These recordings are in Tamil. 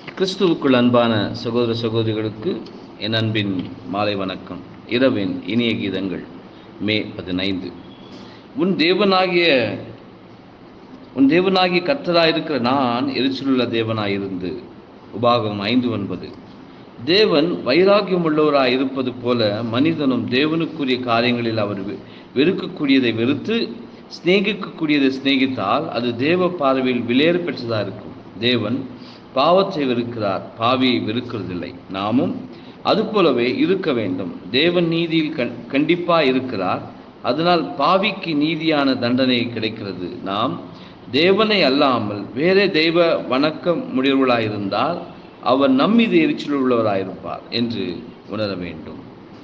கிறிஸ்துவுக்குள் அன்பான சகோதர சகோதரிகளுக்கு என் அன்பின் மாலை வணக்கம் இரவின் இனிய கீதங்கள் மே பதினைந்து உன் தேவனாகிய உன் தேவனாகிய கர்த்தராயிருக்கிற நான் எரிச்சலுள்ள தேவனாயிருந்து உபாகம் ஐந்து ஒன்பது தேவன் வைராக்கியம் உள்ளவராய் இருப்பது போல மனிதனும் தேவனுக்குரிய காரியங்களில் அவர் வெ- வெறுக்கக்கூடியதை வெறுத்து சிநேகிக்கக்கூடியதை சிநேகித்தால் அது தேவ பார்வையில் விலையேற பெற்றதாக இருக்கும் தேவன் பாவத்தை வெறுக்கிறார் பாவியை வெறுக்கிறதில்லை நாமும் அதுபோலவே இருக்க வேண்டும் தேவன் நீதியில் கண் கண்டிப்பாக இருக்கிறார் அதனால் பாவிக்கு நீதியான தண்டனை கிடைக்கிறது நாம் தேவனை அல்லாமல் வேறே தெய்வ வணக்க முடியவர்களாயிருந்தால் அவர் நம்மீது எரிச்சல் உள்ளவராயிருப்பார் என்று உணர வேண்டும்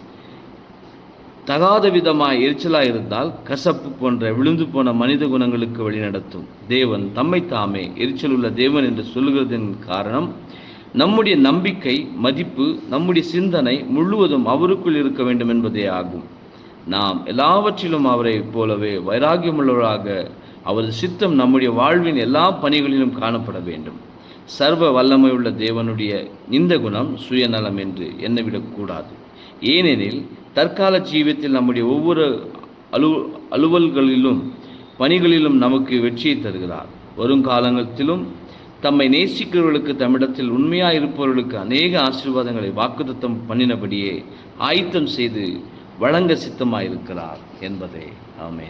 தகாத விதமாய் எரிச்சலாய் இருந்தால் கசப்பு போன்ற விழுந்து போன மனித குணங்களுக்கு வழிநடத்தும் தேவன் தம்மை தாமே எரிச்சல் உள்ள தேவன் என்று சொல்லுகிறதன் காரணம் நம்முடைய நம்பிக்கை மதிப்பு நம்முடைய சிந்தனை முழுவதும் அவருக்குள் இருக்க வேண்டும் என்பதே ஆகும் நாம் எல்லாவற்றிலும் அவரை போலவே வைராகியமுள்ளவராக அவரது சித்தம் நம்முடைய வாழ்வின் எல்லா பணிகளிலும் காணப்பட வேண்டும் சர்வ வல்லமையுள்ள தேவனுடைய இந்த குணம் சுயநலம் என்று எண்ணவிடக்கூடாது ஏனெனில் தற்கால ஜீவியத்தில் நம்முடைய ஒவ்வொரு அலு அலுவல்களிலும் பணிகளிலும் நமக்கு வெற்றியை தருகிறார் வருங்காலத்திலும் தம்மை நேசிக்கிறவர்களுக்கு தம்மிடத்தில் உண்மையாக இருப்பவர்களுக்கு அநேக ஆசீர்வாதங்களை வாக்குத்தத்தம் பண்ணினபடியே ஆயத்தம் செய்து வழங்க சித்தமாயிருக்கிறார் என்பதே ஆமென்